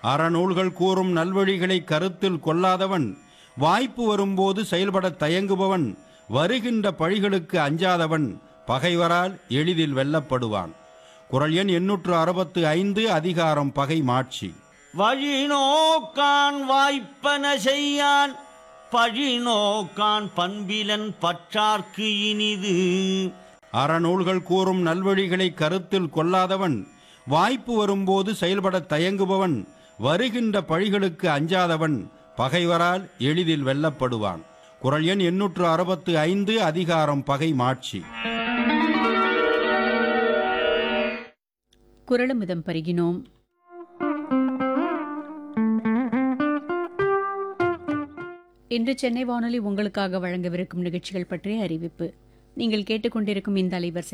அறநூல்கள் கூறும் நல்வழிகளை கருத்தில் கொள்ளாதவன் வாய்ப்பு வரும்போது செயல்படத் தயங்குபவன் வருகின்ற பழிகளுக்கு அஞ்சாதவன் பகைவரால் எளிதில் வெல்லப்படுவான் குரல் எண் எண்ணூற்று அறுபத்து ஐந்து அதிகாரம் பகை மாட்சி வழி நோக்கான் வாய்ப்பன செய்யான் பழி நோக்கான் பண்பிலன் பற்றார்க்கு இனிது அறநூல்கள் கூறும் நல்வழிகளை கருத்தில் கொள்ளாதவன் வாய்ப்பு வரும்போது செயல்படத் தயங்குபவன் வருகின்ற பழிகளுக்கு அஞ்சாதவன் பகைவரால் எளிதில் வெல்லப்படுவான் குரல் எண் எண்ணூற்று அறுபத்து ஐந்து அதிகாரம் பகை மாட்சி குரலமிதம் பருகினோம் இன்று சென்னை வானொலி உங்களுக்காக வழங்கவிருக்கும் நிகழ்ச்சிகள் பற்றிய அறிவிப்பு நீங்கள் கேட்டுக்கொண்டிருக்கும் இந்த அலைவரிசை